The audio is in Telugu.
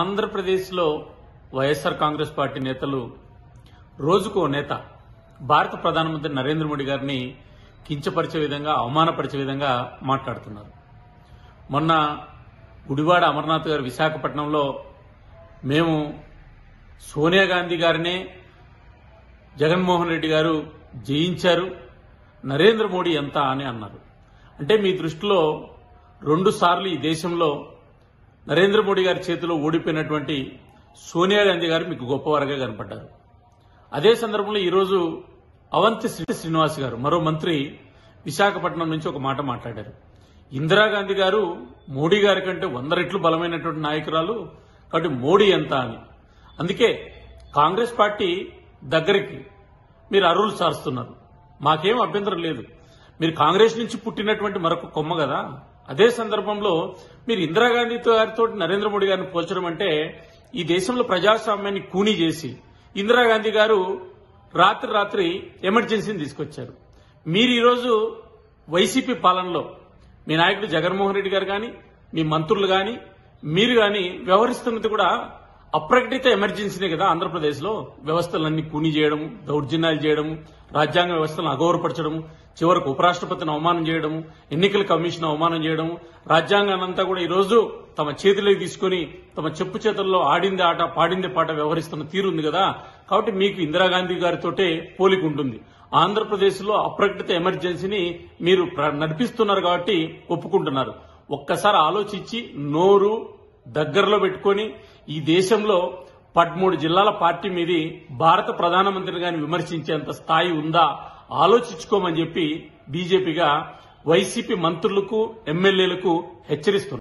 ఆంధ్రప్రదేశ్లో వైఎస్ఆర్ కాంగ్రెస్ పార్టీ నేతలు రోజుకో నేత భారత ప్రధానమంత్రి నరేంద్ర మోడీ గారిని కించపరిచే విధంగా అవమానపరిచే విధంగా మాట్లాడుతున్నారు మొన్న గుడివాడ అమర్నాథ్ గారు విశాఖపట్నంలో మేము సోనియా గాంధీ గారినే జగన్మోహన్ రెడ్డి గారు జయించారు నరేంద్ర మోడీ ఎంత అని అన్నారు అంటే మీ దృష్టిలో రెండు సార్లు ఈ దేశంలో నరేంద్ర మోడీ గారి చేతిలో ఓడిపోయినటువంటి సోనియా గాంధీ గారు మీకు గొప్పవారుగా కనపడ్డారు అదే సందర్భంలో ఈరోజు అవంతి శ్రీ- శ్రీనివాస్ గారు మరో మంత్రి విశాఖపట్నం నుంచి ఒక మాట మాట్లాడారు ఇందిరాగాంధీ గారు మోడీ గారి కంటే వంద రెట్లు బలమైనటువంటి నాయకురాలు కాబట్టి మోడీ ఎంత అని అందుకే కాంగ్రెస్ పార్టీ దగ్గరికి మీరు అరువులు సారుస్తున్నారు మాకేం అభ్యంతరం లేదు మీరు కాంగ్రెస్ నుంచి పుట్టినటువంటి మరొక కొమ్మ కదా అదే సందర్భంలో మీరు ఇందిరాగాంధీతో గారితో నరేంద్ర మోడీ గారిని పోల్చడం అంటే ఈ దేశంలో ప్రజాస్వామ్యాన్ని కూనీ చేసి ఇందిరాగాంధీ గారు రాత్రి రాత్రి ఎమర్జెన్సీని తీసుకొచ్చారు మీరు ఈరోజు వైసీపీ పాలనలో మీ నాయకుడు జగన్మోహన్ రెడ్డి గారు కానీ మీ మంత్రులు కానీ మీరు కానీ వ్యవహరిస్తున్నది కూడా అప్రకటిత ఎమర్జెన్సీనే కదా ఆంధ్రప్రదేశ్లో వ్యవస్థలన్నీ కూని చేయడం దౌర్జన్యాలు చేయడం రాజ్యాంగ వ్యవస్థలను అగౌరవపరచడం చివరకు ఉపరాష్ట్రపతిని అవమానం చేయడం ఎన్నికల కమిషన్ అవమానం చేయడం రాజ్యాంగాన్నంతా కూడా ఈరోజు తమ చేతిలోకి తీసుకుని తమ చెప్పు చేతుల్లో ఆడింది ఆట పాడింది పాట వ్యవహరిస్తున్న తీరు ఉంది కదా కాబట్టి మీకు ఇందిరాగాంధీ గారితోటే పోలిక ఉంటుంది ఆంధ్రప్రదేశ్ లో అప్రకటిత ఎమర్జెన్సీని మీరు ప్ర- నడిపిస్తున్నారు కాబట్టి ఒప్పుకుంటున్నారు ఒక్కసారి ఆలోచించి నోరు దగ్గరలో పెట్టుకొని ఈ దేశంలో పదమూడు జిల్లాల పార్టీ మీది భారత ప్రధానమంత్రిని గాని విమర్శించేంత స్థాయి ఉందా ఆలోచించుకోమని చెప్పి బీజేపీగా వైసీపీ మంత్రులకు ఎమ్మెల్యేలకు హెచ్చరిస్తున్నారు